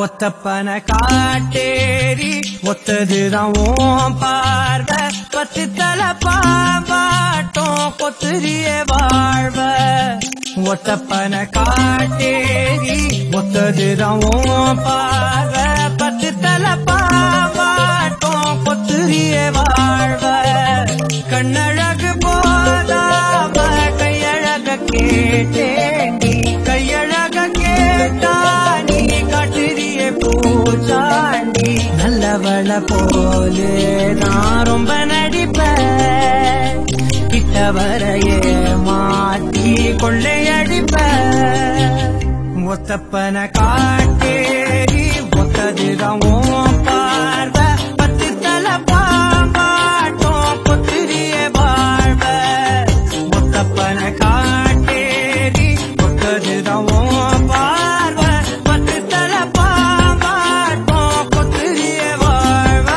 ஒத்தப்பன காட்டேரி ஒத்ததுதான் ஓம் பார்வை பத்து தலை பாம்பாட்டம் கொத்துரிய வாழ்வ ஒத்தப்பன காட்டேரி ஒத்ததுதான் ஓம் பார்வை பத்து தலை பாம்பாட்டம் கொத்துரிய வாழ்வ கண்ணழகு போதாம கையழக கேட்டேண்டி கையழக கேட்டா நீ காட்டுறிய பூச்சாண்டி நல்லவள போலே நான் ரொம்ப நடிப்பேன் கிட்ட வரையே மாட்டி கொள்ளையடிப்ப ஒத்தப்பன காட்டேரி ஒத்ததுதான் உன் பார்வை பத்து தலை பாம்பாட்டம் கொத்திரிய வாழ்வ ஒத்தப்பன காட்டேரி ஒத்ததுதான் உன் பார்வை பத்து தலை பாம்பாட்டம் கொத்திரிய வாழ்வ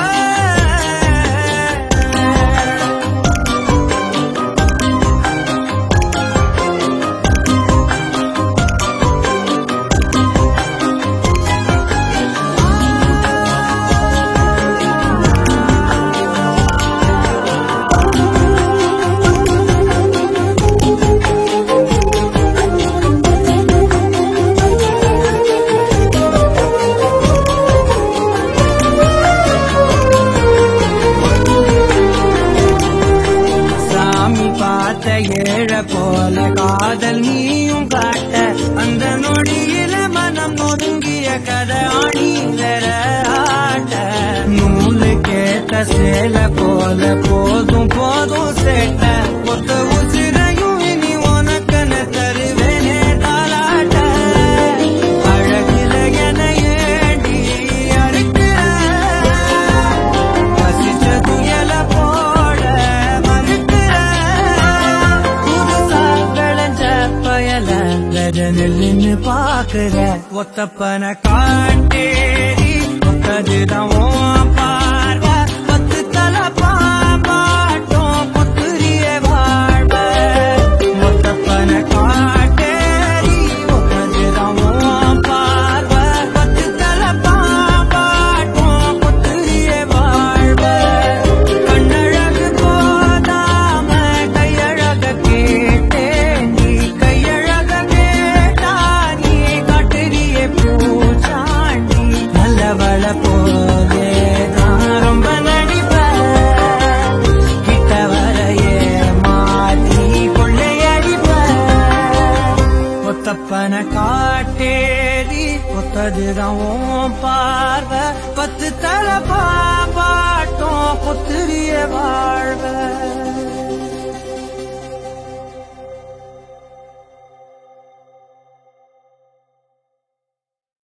சாமி பார்த்த ஏழ போல காதல் நீயும் காட்ட அந்த நொடியில மனம் ஒதுங்கிய கதை ஆணிலர ஆட்ட நூலு கேட்ட சேல போல போதும் போதும் சேட்ட ஒத்த உசிரையும் இனி உனக்கன தருவேனே தாளாட்ட அழகில என ஏடி அறுக்கிற பசிச்ச துயல போட மறுக்கிற புதுசா விளைஞ்ச பயல நின்னு பாக்குற ஒத்தப்பன காட்டேரி ஒத்ததுதான் உன் பார்வை பத்து தலை பாம்பாட்டம் பொத்துரிய வாழ்வ ஒத்தப்பன காட்டேரி ஒத்ததுதான் உன் பார்வை பத்து தலை பாம்பாட்டம் பொத்துரிய வாழ்வ கண்ணழகு போதாம கையழக கேட்டேன் நீ கையழக கேட்டா நீ காட்டுறிய பூச்சாண்டி நல்லவள போலே நான் ரொம்ப நடிப்பேன் கிட்ட வரையே மாற்றி கொள்ளையடிப்பேன் ஒத்தப்பன காட்டேரி ஒத்ததுதான் உன் பார்வை பத்து தலை பாம்பாட்டம் கொத்துரிய வா